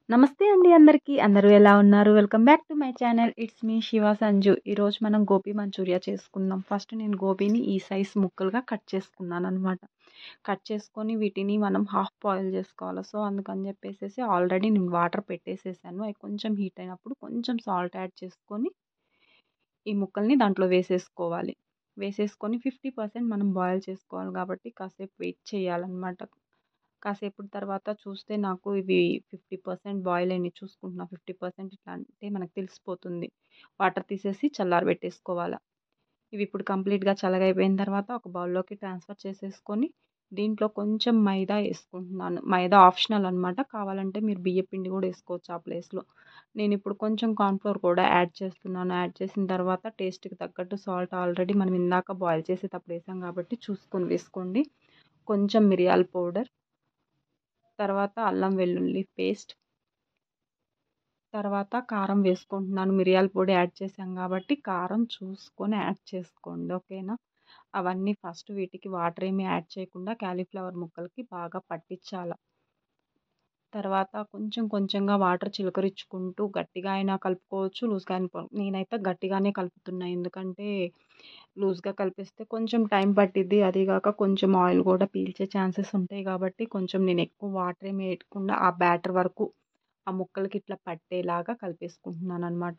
నమస్తే అండి అందరికీ. అందరూ ఎలా ఉన్నారు? Welcome back to my channel. It's మీ శివ సంజు. ఈరోజు మనం గోబీ మంచూరియా చేసుకుందాం. ఫస్ట్ నేను గోబీని ఈ సైజ్ ముక్కలుగా కట్ చేసుకున్నాననమాట. కట్ చేసుకొని వీటిని మనం హాఫ్ బాయిల్ చేసుకోవాలి. సో, అందుకని చెప్పేసేసి ఆల్రెడీ నేను వాటర్ పెట్టేసేసాను. అవి కొంచెం హీట్ అయినప్పుడు కొంచెం సాల్ట్ యాడ్ చేసుకొని ఈ ముక్కల్ని దాంట్లో వేసేసుకోవాలి. వేసేసుకొని 50% మనం బాయిల్ చేసుకోవాలి కాబట్టి కాసేపు వెయిట్ చేయాలన్నమాట. కాసేపటి తర్వాత చూస్తే నాకు ఇవి 50% బాయిల్ అయినాయి చూసుకుంటున్నా. 50% ఇట్లా అంటే మనకు తెలిసిపోతుంది. వాటర్ తీసేసి చల్లారబెట్టేసుకోవాల. ఇవి ఇప్పుడు కంప్లీట్‌గా చల్లగయిపోయిన తర్వాత ఒక బౌల్‌లోకి ట్రాన్స్‌ఫర్ చేసేసుకొని దీంట్లో కొంచెం మైదా ఏసుకుంటున్నాను. మైదా ఆప్షనల్ అనమాట. కావాలంటే మీరు బియ్యపు పిండి కూడా ఏసుకోవచ్చు ఆ ప్లేస్‌లో. నేనిప్పుడు కొంచెం కార్న్ ఫ్లోర్ కూడా యాడ్ చేస్తున్నాను. యాడ్ చేసిన తర్వాత టేస్ట్‌కి తగ్గట్టు సాల్ట్ ఆల్రెడీ మనం ఇందాక బాయిల్ చేసేటప్పుడు ఏసాం కాబట్టి చూసుకొని వేసుకోండి. కొంచెం మిరియాల పౌడర్ తర్వాత అల్లం వెల్లుల్లి పేస్ట్ తర్వాత కారం వేసుకుంటున్నాను. మిరియాల పొడి యాడ్ చేశాం కాబట్టి కారం చూసుకొని యాడ్ చేసుకోండి. ఓకేనా? అవన్నీ ఫస్ట్ వీటికి వాటర్ ఏమి యాడ్ చేయకుండా కాలీఫ్లవర్ ముక్కలకి బాగా పట్టించాల. తర్వాత కొంచెం కొంచెంగా వాటర్ చిలకరించుకుంటూ గట్టిగా అయినా కలుపుకోవచ్చు. లూజ్‌గా అయినా నేనైతే గట్టిగానే కలుపుతున్నా. ఎందుకంటే లూజ్‌గా కలిపేస్తే కొంచెం టైం పట్టిద్ది. అదీ గాక కొంచెం ఆయిల్ కూడా పీల్చే ఛాన్సెస్ ఉంటాయి కాబట్టి కొంచెం నేను ఎక్కువ వాటర్ ఏమి వేయకుండా ఆ బ్యాటర్ వరకు ఆ ముక్కలకి ఇట్లా పట్టేలాగా కలిపేసుకుంటున్నాననమాట.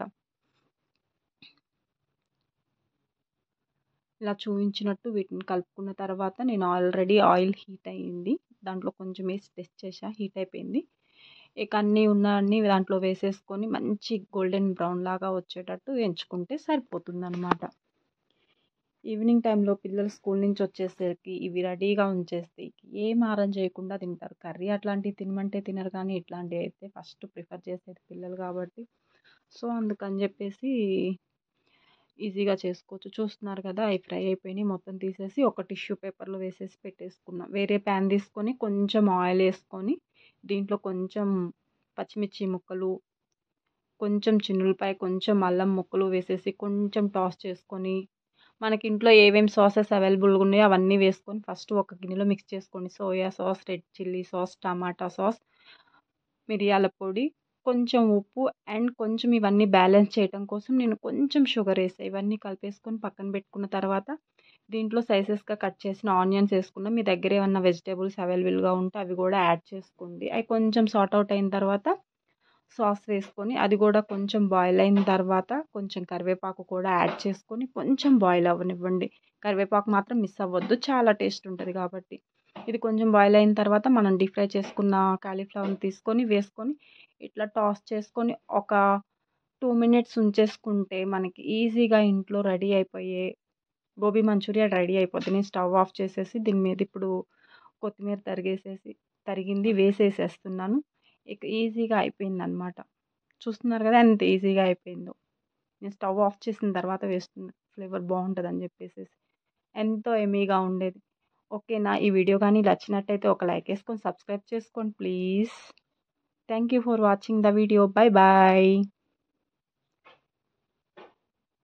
ఇలా చూయించినట్టు వీటిని కలుపుకున్న తర్వాత నేను ఆల్రెడీ ఆయిల్ హీట్ అయింది. దాంట్లో కొంచెం వేసి టెస్ట్ చేశా. హీట్ అయిపోయింది. ఇక అన్నీ ఉన్నవన్నీ దాంట్లో వేసేసుకొని మంచి గోల్డెన్ బ్రౌన్ లాగా వచ్చేటట్టు ఎంచుకుంటే సరిపోతుందనమాట. ఈవినింగ్ టైంలో పిల్లలు స్కూల్ నుంచి వచ్చేసరికి ఇవి రెడీగా ఉంచేస్తే ఏం మారం చేయకుండా తింటారు. కర్రీ అట్లాంటివి తినమంటే తినరు కానీ ఇట్లాంటివి అయితే ఫస్ట్ ప్రిఫర్ చేసేది పిల్లలు కాబట్టి సో, అందుకని చెప్పేసి ఈజీగా చేసుకోవచ్చు. చూస్తున్నారు కదా! అవి ఫ్రై అయిపోయినాయి. మొత్తం తీసేసి ఒక టిష్యూ పేపర్‌లో వేసేసి పెట్టేసుకున్నా. వేరే ప్యాన్ తీసుకొని కొంచెం ఆయిల్ ఏసుకొని దీంట్లో కొంచెం పచ్చిమిర్చి ముక్కలు, కొంచెం చిన్నుల్లిపాయ, కొంచెం అల్లం ముక్కలు వేసేసి కొంచెం టాస్ చేసుకొని మనకి ఇంట్లో ఏమేమి సాసెస్ అవైలబుల్‌గా ఉన్నాయో అవన్నీ వేసుకొని ఫస్ట్ ఒక గిన్నెలో మిక్స్ చేసుకోండి. Soya sauce, red chilli sauce, tomato sauce, మిరియాల పొడి, కొంచెం ఉప్పు అండ్ కొంచెం ఇవన్నీ బ్యాలెన్స్ చేయటం కోసం నేను కొంచెం షుగర్ ఏసా. ఇవన్నీ కలిపేసుకొని పక్కన పెట్టుకున్న తర్వాత దీంట్లో సైజెస్‌గా కట్ చేసిన ఆనియన్స్ ఏసుకున్నా. మీ దగ్గర ఏమన్నా వెజిటబుల్స్ అవైలబుల్‌గా ఉంటే అవి కూడా యాడ్ చేసుకోండి. అవి కొంచెం సార్ట్ అవుట్ అయిన తర్వాత సాస్ వేసుకొని అది కూడా కొంచెం బాయిల్ అయిన తర్వాత కొంచెం కరివేపాకు కూడా యాడ్ చేసుకొని కొంచెం బాయిల్ అవ్వనివ్వండి. కరివేపాకు మాత్రం మిస్ అవ్వద్దు. చాలా టేస్ట్ ఉంటది కాబట్టి. ఇది కొంచెం బాయిల్ అయిన తర్వాత మనం డీప్ ఫ్రై చేసుకున్న కాలీఫ్లవర్‌ని తీసుకొని వేసుకొని ఇట్లా టాస్ చేసుకొని ఒక 2 మినిట్స్ ఉంచేసుకుంటే మనకి ఈజీగా ఇంట్లో రెడీ అయిపోయే గోబీ మంచూరియా రెడీ అయిపోద్ది. నేను స్టవ్ ఆఫ్ చేసేసి దీని మీద ఇప్పుడు కొత్తిమీర తరిగేసేసి తరిగింది వేసేసేస్తున్నాను. ఇక ఈజీగా అయిపోయిందనమాట. చూస్తున్నారు కదా! ఎంత ఈజీగా అయిపోయిందో. నేను స్టవ్ ఆఫ్ చేసిన తర్వాత వేస్తున్నా. ఫ్లేవర్ బావుంటదని చెప్పేసేసి. ఎంతో యమ్మీగా ఉండేది. ఓకేనా? ఈ వీడియో గానీ నచ్చినట్టయితే ఒక లైక్ ఏసుకొని సబ్స్క్రైబ్ చేసుకోండి please. Thank you for watching the video. Bye bye.